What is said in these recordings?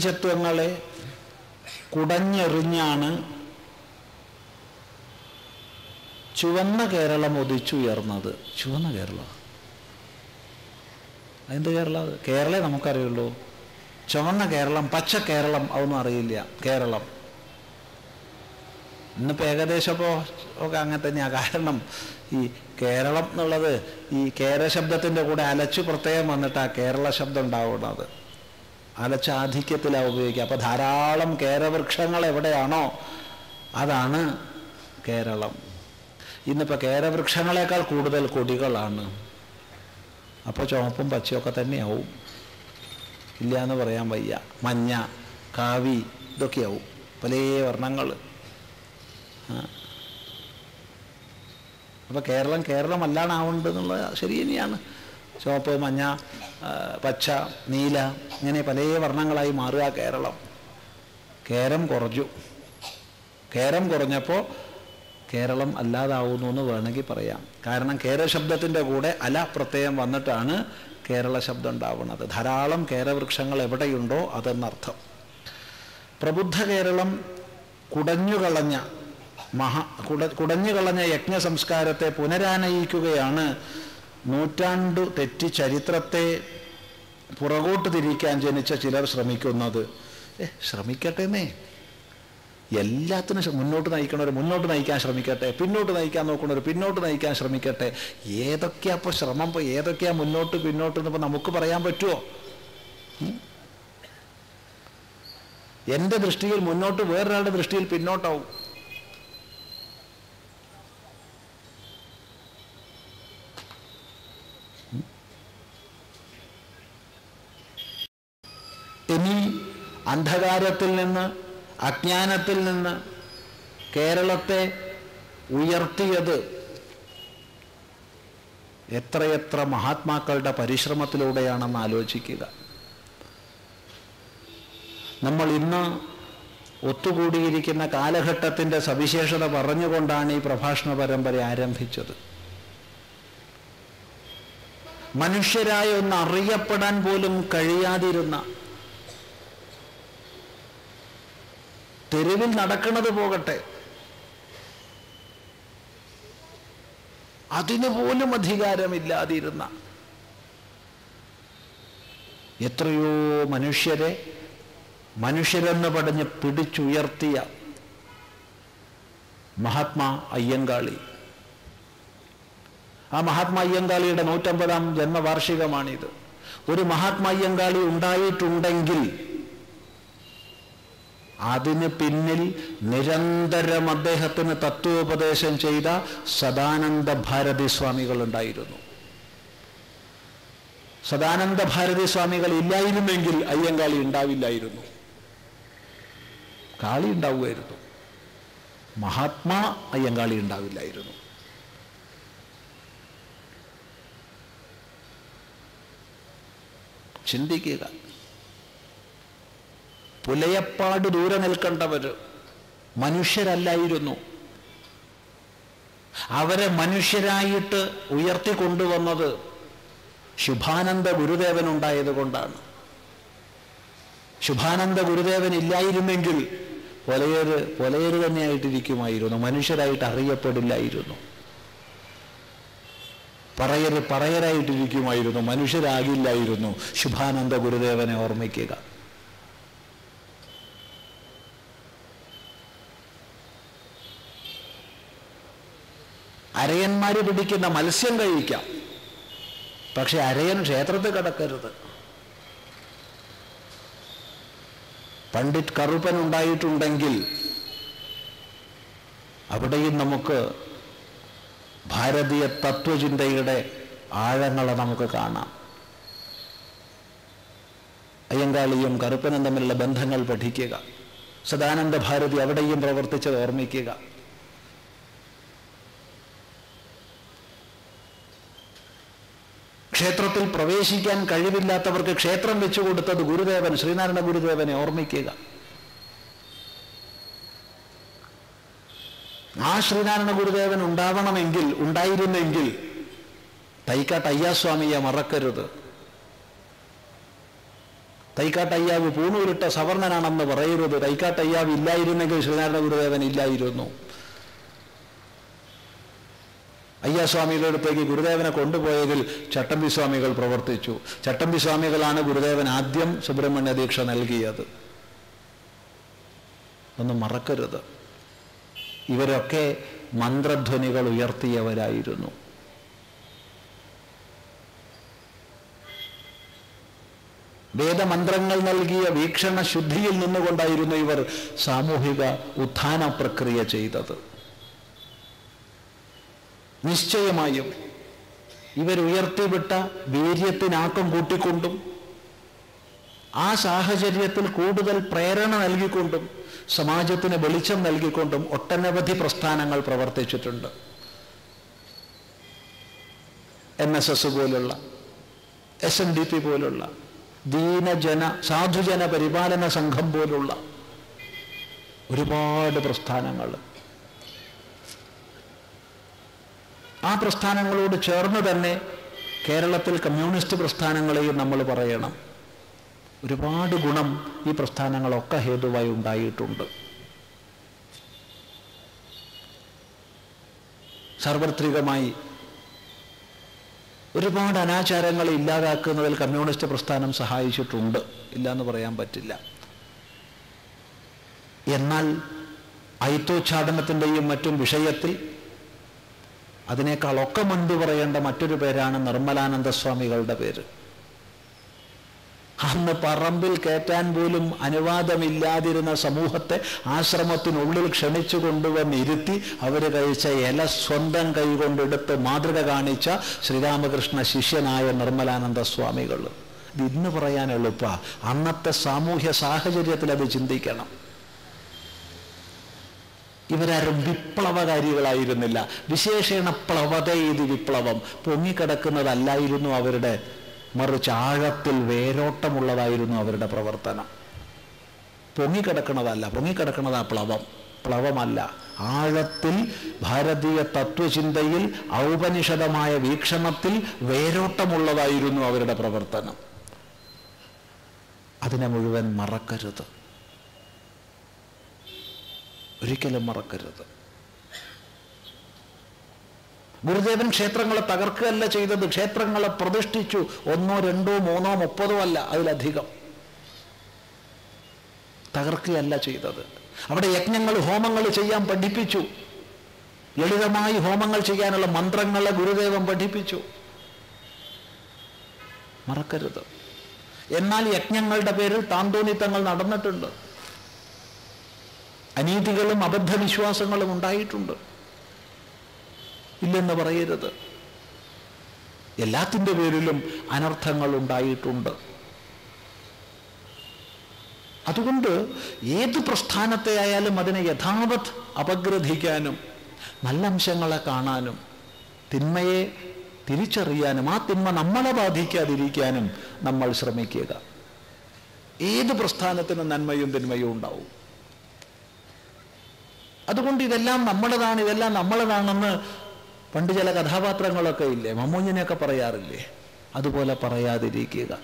നീചത്വങ്ങളെ കുടഞ്ഞെറിഞ്ഞാണ് ചുവന്ന കേരളം ഉദിച്ചുയർന്നത് ചുവന്ന കേരളം അതെന്ത് കേരളം അത് കേരളേ നമുക്കറിയുള്ളൂ ചുവന്ന കേരളം പച്ച കേരളം അതൊന്നും അറിയില്ല കേരളം ഇന്നിപ്പോൾ ഏകദേശം ഇപ്പോൾ ഒക്കെ അങ്ങനെ തന്നെയാണ് കാരണം ഈ കേരളം എന്നുള്ളത് ഈ കേര ശബ്ദത്തിൻ്റെ കൂടെ അലച്ചു പ്രത്യേകം വന്നിട്ട് ആ കേരള ശബ്ദം ഉണ്ടാവുന്നത് അലച്ച ആധിക്യത്തിലാണ് ഉപയോഗിക്കുക അപ്പോൾ ധാരാളം കേരവൃക്ഷങ്ങൾ എവിടെയാണോ അതാണ് കേരളം ഇന്നിപ്പോൾ കേരവൃക്ഷങ്ങളെക്കാൾ കൂടുതൽ കൊടികളാണ് അപ്പോൾ ചുവപ്പും പച്ചയൊക്കെ തന്നെയാവും ഇല്ല എന്ന് പറയാൻ വയ്യ മഞ്ഞ കാവി ഇതൊക്കെയാവും പല വർണ്ണങ്ങൾ അപ്പോൾ കേരളം കേരളമല്ലാണ് ആവേണ്ടത് എന്നുള്ളത് ശരി തന്നെയാണ് ചുവപ്പ് മഞ്ഞ ആ, പച്ച നീല ഇങ്ങനെ പല വർണ്ണങ്ങളായി മാറുക കേരളം കേരം കുറഞ്ഞു കേരം കുറഞ്ഞപ്പോൾ കേരളം അല്ലാതാവുന്നു എന്ന് വേണമെങ്കിൽ പറയാം കാരണം കേര ശബ്ദത്തിൻ്റെ കൂടെ അല പ്രത്യയം വന്നിട്ടാണ് കേരള ശബ്ദം ഉണ്ടാവുന്നത് ധാരാളം കേരവൃക്ഷങ്ങൾ എവിടെയുണ്ടോ അതെന്നർത്ഥം പ്രബുദ്ധ കേരളം കുടഞ്ഞുകളഞ്ഞ മഹാ കുട കുടഞ്ഞുകളഞ്ഞ യജ്ഞ സംസ്കാരത്തെ പുനരാനയിക്കുകയാണ് നൂറ്റാണ്ടു തെറ്റി ചരിത്രത്തെ പുറകോട്ട് തിരിക്കാൻ ജനിച്ച ചിലർ ശ്രമിക്കുന്നത് ഏ ശ്രമിക്കട്ടെ എന്നേ എല്ലാത്തിനും ശ്ര- മുന്നോട്ട് നയിക്കണവർ മുന്നോട്ട് നയിക്കാൻ ശ്രമിക്കട്ടെ പിന്നോട്ട് നയിക്കാൻ നോക്കണവർ പിന്നോട്ട് നയിക്കാൻ ശ്രമിക്കട്ടെ ഏതൊക്കെയാ ഇപ്പോൾ ശ്രമം ഇപ്പോൾ ഏതൊക്കെയാ മുന്നോട്ട് പിന്നോട്ട് എന്നിപ്പോൾ നമുക്ക് പറയാൻ പറ്റുമോ ഉം? എൻ്റെ ദൃഷ്ടിയിൽ മുന്നോട്ട് വേറൊരാളുടെ ദൃഷ്ടിയിൽ പിന്നോട്ടാവും ഇനി അന്ധകാരത്തിൽ നിന്ന് അജ്ഞാനത്തിൽ നിന്ന് കേരളത്തെ ഉയർത്തിയത് എത്രയെത്ര മഹാത്മാക്കളുടെ പരിശ്രമത്തിലൂടെയാണെന്ന് ആലോചിക്കുക നമ്മൾ ഇന്ന് ഒത്തുകൂടിയിരിക്കുന്ന കാലഘട്ടത്തിൻ്റെ സവിശേഷത പറഞ്ഞുകൊണ്ടാണ് ഈ പ്രഭാഷണ പരമ്പര ആരംഭിച്ചത് മനുഷ്യരായ ഒന്ന് അറിയപ്പെടാൻ പോലും കഴിയാതിരുന്ന തെരുവിൽ നടക്കുന്നത് പോകട്ടെ അതിനു പോലും അധികാരമില്ലാതിരുന്ന എത്രയോ മനുഷ്യരെ മനുഷ്യരെന്ന് പടഞ്ഞ് പിടിച്ചുയർത്തിയ മഹാത്മാ അയ്യങ്കാളി ആ മഹാത്മാ അയ്യങ്കാളിയുടെ നൂറ്റമ്പതാം ജന്മവാർഷികമാണിത് ഒരു മഹാത്മാ അയ്യങ്കാളി ഉണ്ടായിട്ടുണ്ടെങ്കിൽ അതിന് പിന്നിൽ നിരന്തരം അദ്ദേഹത്തിന് തത്വോപദേശം ചെയ്ത സദാനന്ദ ഭാരതി സ്വാമികൾ ഉണ്ടായിരുന്നു സദാനന്ദ ഭാരതി സ്വാമികൾ ഇല്ലായിരുന്നെങ്കിൽ അയ്യങ്കാളി ഉണ്ടാവില്ലായിരുന്നു കാളി ഉണ്ടാവുമായിരുന്നു മഹാത്മാ അയ്യങ്കാളി ഉണ്ടാവില്ലായിരുന്നു ചിന്തിക്കുക പുലയപ്പാട് ദൂരെ നിൽക്കേണ്ടവർ മനുഷ്യരല്ലായിരുന്നു അവരെ മനുഷ്യരായിട്ട് ഉയർത്തിക്കൊണ്ടുവന്നത് ശുഭാനന്ദ ഗുരുദേവൻ ഉണ്ടായത് കൊണ്ടാണ് ശുഭാനന്ദ ഗുരുദേവൻ ഇല്ലായിരുന്നെങ്കിൽ പൊലയര് പൊലയര് തന്നെയായിട്ടിരിക്കുമായിരുന്നു മനുഷ്യരായിട്ട് അറിയപ്പെടില്ലായിരുന്നു പറയര് പറയരായിട്ടിരിക്കുമായിരുന്നു മനുഷ്യരാകില്ലായിരുന്നു ശുഭാനന്ദ ഗുരുദേവനെ ഓർമ്മിക്കുക അരയന്മാര് പിടിക്കുന്ന മത്സ്യം കഴിക്കാം പക്ഷെ അരയൻ ക്ഷേത്രത്തിൽ കിടക്കരുത് പണ്ഡിറ്റ് കറുപ്പൻ ഉണ്ടായിട്ടുണ്ടെങ്കിൽ അവിടെയും നമുക്ക് ഭാരതീയ തത്വചിന്തയുടെ ആഴങ്ങളെ നമുക്ക് കാണാം അയ്യങ്കാളിയും കറുപ്പനും തമ്മിലുള്ള ബന്ധങ്ങൾ പഠിക്കുക സദാനന്ദ ഭാരതി അവിടെയും പ്രവർത്തിച്ചത് ഓർമ്മിക്കുക ക്ഷേത്രത്തിൽ പ്രവേശിക്കാൻ കഴിവില്ലാത്തവർക്ക് ക്ഷേത്രം വെച്ചു കൊടുത്തത് ഗുരുദേവൻ ശ്രീനാരായണ ഗുരുദേവനെ ഓർമ്മിക്കുക ആ ശ്രീനാരായണ ഗുരുദേവൻ ഉണ്ടാവണമെങ്കിൽ ഉണ്ടായിരുന്നെങ്കിൽ തൈക്കാട്ട് അയ്യാസ്വാമിയെ മറക്കരുത് തൈക്കാട്ടയ്യാവ് പൂണൂരിട്ട സവർണനാണെന്ന് പറയരുത് തൈക്കാട്ടയ്യാവ് ഇല്ലായിരുന്നെങ്കിൽ ശ്രീനാരായണ ഗുരുദേവൻ ഇല്ലായിരുന്നു അയ്യാസ്വാമികളുടെ അടുത്തേക്ക് ഗുരുദേവനെ കൊണ്ടുപോയതിൽ ചട്ടമ്പി സ്വാമികൾ പ്രവർത്തിച്ചു ചട്ടമ്പി സ്വാമികളാണ് ഗുരുദേവൻ ആദ്യം സുബ്രഹ്മണ്യ ദീക്ഷ നൽകിയത് ഒന്നും മറക്കരുത് ഇവരൊക്കെ മന്ത്രധ്വനികൾ ഉയർത്തിയവരായിരുന്നു വേദമന്ത്രങ്ങൾ നൽകിയ വീക്ഷണ ശുദ്ധിയിൽ നിന്നുകൊണ്ടായിരുന്നു ഇവർ സാമൂഹിക ഉത്ഥാന പ്രക്രിയ ചെയ്തത് നിശ്ചയമായും ഇവരുയർത്തിവിട്ട വീര്യത്തിനാക്കം കൂട്ടിക്കൊണ്ടും ആ സാഹചര്യത്തിൽ കൂടുതൽ പ്രേരണ നൽകിക്കൊണ്ടും സമാജത്തിന് വെളിച്ചം നൽകിക്കൊണ്ടും ഒട്ടനവധി പ്രസ്ഥാനങ്ങൾ പ്രവർത്തിച്ചിട്ടുണ്ട് എൻ എസ് എസ് പോലുള്ള എസ് എൻ ഡി പി പോലുള്ള ദീനജന സാധുജന പരിപാലന സംഘം പോലുള്ള ഒരുപാട് പ്രസ്ഥാനങ്ങൾ ആ പ്രസ്ഥാനങ്ങളോട് ചേർന്ന് തന്നെ കേരളത്തിൽ കമ്മ്യൂണിസ്റ്റ് പ്രസ്ഥാനങ്ങളെയും നമ്മൾ പറയണം ഒരുപാട് ഗുണം ഈ പ്രസ്ഥാനങ്ങളൊക്കെ ഹേതുവായി ഉണ്ടായിട്ടുണ്ട് സാർവത്രികമായി ഒരുപാട് അനാചാരങ്ങളെ ഇല്ലാതാക്കുന്നതിൽ കമ്മ്യൂണിസ്റ്റ് പ്രസ്ഥാനം സഹായിച്ചിട്ടുണ്ട് ഇല്ല എന്ന് പറയാൻ പറ്റില്ല എന്നാൽ ഐത്തോച്ഛാടനത്തിൻ്റെയും മറ്റും വിഷയത്തിൽ അതിനേക്കാളൊക്കെ മുൻപ് പറയേണ്ട മറ്റൊരു പേരാണ് നിർമ്മലാനന്ദ സ്വാമികളുടെ പേര് അന്ന് പറമ്പിൽ കയറ്റാൻ പോലും അനുവാദമില്ലാതിരുന്ന സമൂഹത്തെ ആശ്രമത്തിനുള്ളിൽ ക്ഷണിച്ചു കൊണ്ടുവന്നിരുത്തി അവർ കഴിച്ച ഇല സ്വന്തം കൈകൊണ്ടെടുത്ത് മാതൃക കാണിച്ച ശ്രീരാമകൃഷ്ണ ശിഷ്യനായ നിർമ്മലാനന്ദ സ്വാമികൾ ഇത് ഇന്ന് പറയാൻ എളുപ്പ അന്നത്തെ സാമൂഹ്യ സാഹചര്യത്തിൽ അത് ചിന്തിക്കണം ഇവരാരും വിപ്ലവകാരികളായിരുന്നില്ല വിശേഷണ പ്ലവത ഇത് വിപ്ലവം പൊങ്ങിക്കിടക്കുന്നതല്ലായിരുന്നു അവരുടെ മറിച്ച് ആഴത്തിൽ വേരോട്ടമുള്ളതായിരുന്നു അവരുടെ പ്രവർത്തനം പൊങ്ങിക്കിടക്കണതല്ല പൊങ്ങിക്കിടക്കണതാ പ്ലവം പ്ലവമല്ല ആഴത്തിൽ ഭാരതീയ തത്വചിന്തയിൽ ഔപനിഷദമായ വീക്ഷണത്തിൽ വേരോട്ടമുള്ളതായിരുന്നു അവരുടെ പ്രവർത്തനം അതിനെ മുഴുവൻ മറക്കരുത് ഒരിക്കലും മറക്കരുത് ഗുരുദേവൻ ക്ഷേത്രങ്ങളെ തകർക്കുകയല്ല ചെയ്തത് ക്ഷേത്രങ്ങളെ പ്രതിഷ്ഠിച്ചു ഒന്നോ രണ്ടോ മൂന്നോ മുപ്പതോ അല്ല അതിലധികം തകർക്കുകയല്ല ചെയ്തത് അവിടെ യജ്ഞങ്ങൾ ഹോമങ്ങൾ ചെയ്യാൻ പഠിപ്പിച്ചു ലളിതമായി ഹോമങ്ങൾ ചെയ്യാനുള്ള മന്ത്രങ്ങളെ ഗുരുദേവൻ പഠിപ്പിച്ചു മറക്കരുത് എന്നാൽ യജ്ഞങ്ങളുടെ പേരിൽ താന്തോന്നിത്തങ്ങൾ നടന്നിട്ടുണ്ട് അനീതികളും അബദ്ധവിശ്വാസങ്ങളും ഉണ്ടായിട്ടുണ്ട് ഇല്ലെന്ന് പറയരുത് എല്ലാത്തിൻ്റെ പേരിലും അനർത്ഥങ്ങൾ ഉണ്ടായിട്ടുണ്ട് അതുകൊണ്ട് ഏത് പ്രസ്ഥാനത്തെ ആയാലും അതിനെ യഥാവത് അപഗ്രഥിക്കാനും നല്ല അംശങ്ങളെ കാണാനും തിന്മയെ തിരിച്ചറിയാനും ആ തിന്മ നമ്മളെ ബാധിക്കാതിരിക്കാനും നമ്മൾ ശ്രമിക്കുക ഏത് പ്രസ്ഥാനത്തിനും നന്മയും തിന്മയും ഉണ്ടാവും അതുകൊണ്ട് ഇതെല്ലാം നമ്മളതാണ് ഇതെല്ലാം നമ്മളതാണെന്ന് പണ്ട് ചില കഥാപാത്രങ്ങളൊക്കെ ഇല്ലേ മമ്മൂഞ്ഞിനെയൊക്കെ പറയാറില്ലേ അതുപോലെ പറയാതിരിക്കുക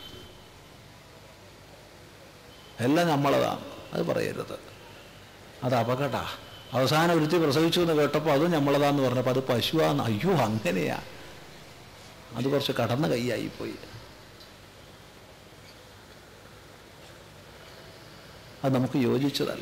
എല്ലാം നമ്മളതാണ് അത് പറയരുത് അത് അപകട അവസാനം ഒരുത്തി പ്രസവിച്ചു എന്ന് കേട്ടപ്പോൾ അതും നമ്മളതാന്ന് പറഞ്ഞപ്പോൾ അത് പശുവാന്ന് അയ്യോ അങ്ങനെയാ അത് കുറച്ച് കടന്ന കൈയായിപ്പോയി അത് നമുക്ക് യോജിച്ചതല്ല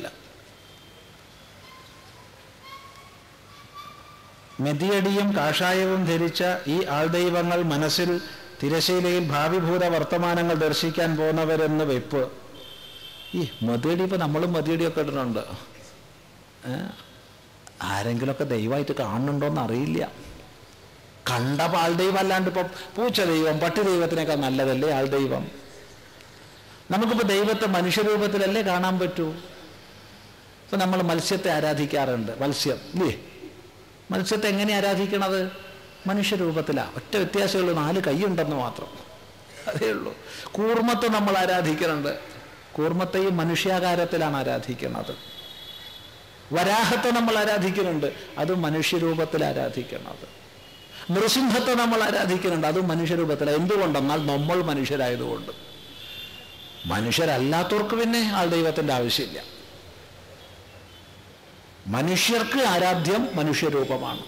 മെതിയടിയും കാഷായവും ധരിച്ച ഈ ആൾദൈവങ്ങൾ മനസ്സിൽ തിരശീലയിൽ ഭാവിഭൂത വർത്തമാനങ്ങൾ ദർശിക്കാൻ പോകുന്നവരെന്ന് വെപ്പ് ഈ മതിയടി ഇപ്പം നമ്മളും മതിയടിയൊക്കെ ഇടുന്നുണ്ട് ഏ? ആരെങ്കിലുമൊക്കെ ദൈവമായിട്ട് കാണുന്നുണ്ടോന്ന് അറിയില്ല കണ്ട ആൾദൈവം അല്ലാണ്ട് ഇപ്പം പൂച്ച ദൈവം പട്ടി ദൈവത്തിനേക്കാൾ നല്ലതല്ലേ ആൾദൈവം നമുക്കിപ്പോൾ ദൈവത്തെ മനുഷ്യരൂപത്തിലല്ലേ കാണാൻ പറ്റൂ ഇപ്പം നമ്മൾ മത്സ്യത്തെ ആരാധിക്കാറുണ്ട് മത്സ്യം ഇല്ലേ മത്സ്യത്തെ എങ്ങനെ ആരാധിക്കണത് മനുഷ്യരൂപത്തിലാണ് ഒറ്റ വ്യത്യാസമുള്ളൂ നാല് കൈയുണ്ടെന്ന് മാത്രം അതേ ഉള്ളൂ കൂർമ്മത്തെ നമ്മൾ ആരാധിക്കുന്നുണ്ട് കൂർമ്മത്തെയും മനുഷ്യാകാരത്തിലാണ് ആരാധിക്കുന്നത് വരാഹത്തെ നമ്മൾ ആരാധിക്കുന്നുണ്ട് അത് മനുഷ്യരൂപത്തിൽ ആരാധിക്കുന്നത് നൃസിംഹത്തെ നമ്മൾ ആരാധിക്കുന്നുണ്ട് അതും മനുഷ്യരൂപത്തിൽ എന്തുകൊണ്ടെന്നാൽ നമ്മൾ മനുഷ്യരായതുകൊണ്ട് മനുഷ്യരല്ലാത്തവർക്ക് പിന്നെ ആൾ ദൈവത്തിൻ്റെ ആവശ്യമില്ല മനുഷ്യർക്ക് ആരാധ്യം മനുഷ്യരൂപമാണ്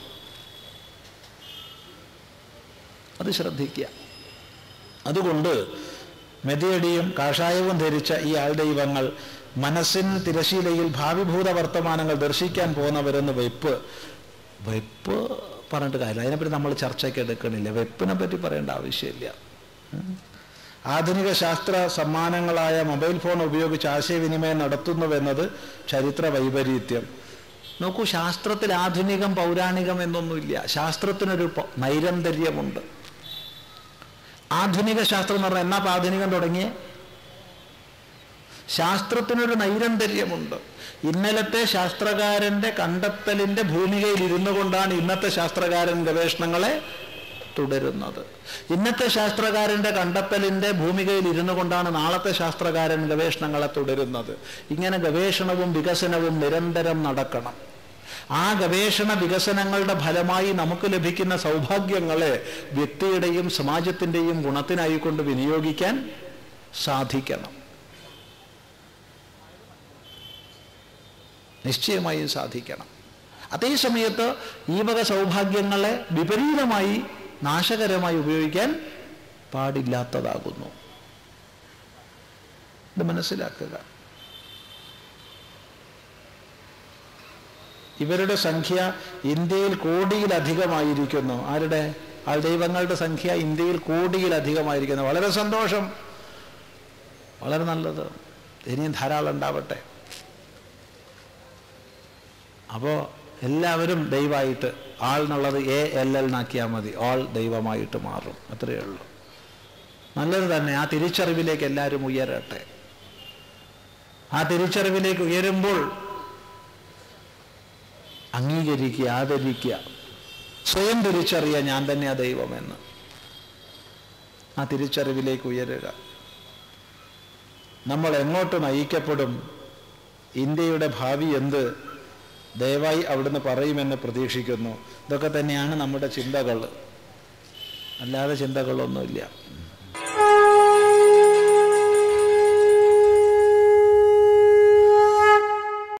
അത് ശ്രദ്ധിക്കുക അതുകൊണ്ട് മെതിയടിയും കാഷായവും ധരിച്ച ഈ ആൾദൈവങ്ങൾ മനസ്സിൻ തിരശീലയിൽ ഭാവിഭൂത വർത്തമാനങ്ങൾ ദർശിക്കാൻ പോകുന്നവരെന്ന് വെപ്പ് വെപ്പ് പറഞ്ഞിട്ട് കാര്യമില്ല അതിനെപ്പറ്റി നമ്മൾ ചർച്ചയ്ക്ക് എടുക്കണില്ല വെപ്പിനെ പറ്റി പറയേണ്ട ആവശ്യമില്ല ഉം. ആധുനിക ശാസ്ത്ര സമ്മാനങ്ങളായ മൊബൈൽ ഫോൺ ഉപയോഗിച്ച് ആശയവിനിമയം നടത്തുന്നുവെന്നത് ചരിത്ര വൈപരീത്യം നോക്കൂ ശാസ്ത്രത്തിൽ ആധുനികം പൗരാണികം എന്നൊന്നുമില്ല ശാസ്ത്രത്തിനൊരു പ- നൈരന്തര്യമുണ്ട് ആധുനിക ശാസ്ത്രം എന്ന് പറഞ്ഞാൽ എന്നാ ഇപ്പൊ ആധുനികം തുടങ്ങിയേ ശാസ്ത്രത്തിനൊരു നൈരന്തര്യമുണ്ട് ഇന്നലത്തെ ശാസ്ത്രകാരന്റെ കണ്ടെത്തലിന്റെ ഭൂമികയിൽ ഇരുന്നു കൊണ്ടാണ് ഇന്നത്തെ ശാസ്ത്രകാരൻ ഗവേഷണങ്ങളെ തുടരുന്നത് ഇന്നത്തെ ശാസ്ത്രകാരന്റെ കണ്ടെത്തലിന്റെ ഭൂമികയിൽ ഇരുന്നു കൊണ്ടാണ് നാളത്തെ ശാസ്ത്രകാരൻ ഗവേഷണങ്ങളെ തുടരുന്നത് ഇങ്ങനെ ഗവേഷണവും വികസനവും നിരന്തരം നടക്കണം ആ ഗവേഷണ വികസനങ്ങളുടെ ഫലമായി നമുക്ക് ലഭിക്കുന്ന സൗഭാഗ്യങ്ങളെ വ്യക്തിയുടെയും സമാജത്തിൻ്റെയും ഗുണത്തിനായിക്കൊണ്ട് വിനിയോഗിക്കാൻ സാധിക്കണം നിശ്ചയമായും സാധിക്കണം അതേ സമയത്ത് ഈ വക സൗഭാഗ്യങ്ങളെ വിപരീതമായി നാശകരമായി ഉപയോഗിക്കാൻ പാടില്ലാത്തതാകുന്നു ഇത് മനസ്സിലാക്കുക ഇവരുടെ സംഖ്യ ഇന്ത്യയിൽ കോടിയിലധികമായിരിക്കുന്നു ആരുടെ ആൾ ദൈവങ്ങളുടെ സംഖ്യ ഇന്ത്യയിൽ കോടിയിലധികമായിരിക്കുന്നു വളരെ സന്തോഷം വളരെ നല്ലത് ഇനിയും ധാരാളം ഉണ്ടാവട്ടെ അപ്പോൾ എല്ലാവരും ദൈവമായിട്ട് ആൾ എന്നുള്ളത് എ എൽ എൽ നാക്കിയാൽ മതി ആൾ ദൈവമായിട്ട് മാറും അത്രയേ ഉള്ളൂ നല്ലത് തന്നെ ആ തിരിച്ചറിവിലേക്ക് എല്ലാവരും ഉയരട്ടെ ആ തിരിച്ചറിവിലേക്ക് ഉയരുമ്പോൾ അംഗീകരിക്കുക ആദരിക്കുക സ്വയം തിരിച്ചറിയുക ഞാൻ തന്നെയാ ദൈവമെന്ന് ആ തിരിച്ചറിവിലേക്ക് ഉയരുക നമ്മൾ എങ്ങോട്ട് നയിക്കപ്പെടും ഇന്ത്യയുടെ ഭാവി എന്ത് ദയവായി അവിടുന്ന് പറയുമെന്ന് പ്രതീക്ഷിക്കുന്നു ഇതൊക്കെ തന്നെയാണ് നമ്മുടെ ചിന്തകൾ അല്ലാതെ ചിന്തകളൊന്നുമില്ല